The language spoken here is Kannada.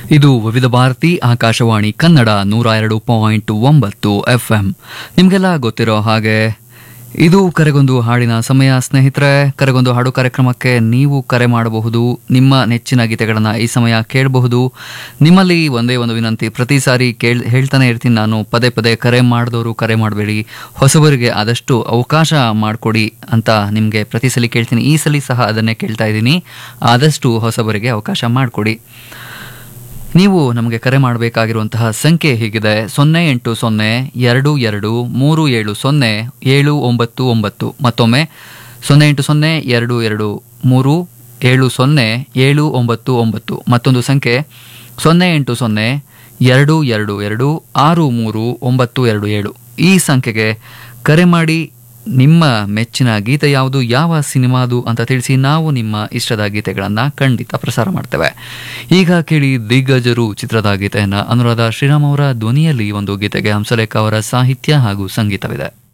ಇದು ವಿವಿಧ ಭಾರತಿ ಆಕಾಶವಾಣಿ ಕನ್ನಡ ನೂರ ಎರಡು ಪಾಯಿಂಟ್ ಒಂಬತ್ತು ಎಫ್ ಎಂ ನಿಮಗೆಲ್ಲ ಗೊತ್ತಿರೋ ಹಾಗೆ ಇದು ಕರೆಗೊಂದು ಹಾಡಿನ ಸಮಯ ಸ್ನೇಹಿತರೆ ಕರೆಗೊಂದು ಹಾಡು ಕಾರ್ಯಕ್ರಮಕ್ಕೆ ನೀವು ಕರೆ ಮಾಡಬಹುದು ನಿಮ್ಮ ನೆಚ್ಚಿನ ಗೀತೆಗಳನ್ನು ಈ ಸಮಯ ಕೇಳಬಹುದು ನಿಮ್ಮಲ್ಲಿ ಒಂದೇ ಒಂದು ವಿನಂತಿ ಪ್ರತಿ ಸಾರಿ ಕೇಳ್ ಹೇಳ್ತಾನೆ ಇರ್ತೀನಿ ನಾನು ಪದೇ ಪದೇ ಕರೆ ಮಾಡಿದವರು ಕರೆ ಮಾಡಬೇಡಿ ಹೊಸಬರಿಗೆ ಆದಷ್ಟು ಅವಕಾಶ ಮಾಡಿಕೊಡಿ ಅಂತ ನಿಮಗೆ ಪ್ರತಿ ಸಲ ಕೇಳ್ತೀನಿ ಈ ಸಲ ಸಹ ಅದನ್ನೇ ಕೇಳ್ತಾ ಇದ್ದೀನಿ ಆದಷ್ಟು ಹೊಸಬರಿಗೆ ಅವಕಾಶ ಮಾಡಿಕೊಡಿ ನೀವು ನಮಗೆ ಕರೆ ಮಾಡಬೇಕಾಗಿರುವಂತಹ ಸಂಖ್ಯೆ ಹೀಗಿದೆ ಸೊನ್ನೆ ಎಂಟು ಸೊನ್ನೆ ಎರಡು ಎರಡು ಮೂರು ಏಳು ಸೊನ್ನೆ ಏಳು ಒಂಬತ್ತು ಒಂಬತ್ತು ಮತ್ತೊಮ್ಮೆ ಸೊನ್ನೆ ಎಂಟು ಸೊನ್ನೆ ಎರಡು ಎರಡು ಮೂರು ಏಳು ಸೊನ್ನೆ ಏಳು ಒಂಬತ್ತು ಒಂಬತ್ತು ಮತ್ತೊಂದು ಸಂಖ್ಯೆ ಸೊನ್ನೆ ಎಂಟು ಸೊನ್ನೆ ಎರಡು ಎರಡು ಎರಡು ಆರು ಮೂರು ಒಂಬತ್ತು ಎರಡು ಏಳು ಈ ಸಂಖ್ಯೆಗೆ ಕರೆ ಮಾಡಿ ನಿಮ್ಮ ಮೆಚ್ಚಿನ ಗೀತೆ ಯಾವುದು ಯಾವ ಸಿನಿಮಾದು ಅಂತ ತಿಳಿಸಿ ನಾವು ನಿಮ್ಮ ಇಷ್ಟದ ಗೀತೆಗಳನ್ನು ಖಂಡಿತ ಪ್ರಸಾರ ಮಾಡ್ತೇವೆ ಈಗ ಕೇಳಿ ದಿಗ್ಗಜರು ಚಿತ್ರದ ಗೀತೆಯನ್ನು ಅನುರಾಧ ಶ್ರೀರಾಮ್ ಅವರ ಧ್ವನಿಯಲ್ಲಿ ಒಂದು ಗೀತೆಗೆ ಹಂಸಲೇಖ ಅವರ ಸಾಹಿತ್ಯ ಹಾಗೂ ಸಂಗೀತವಿದೆ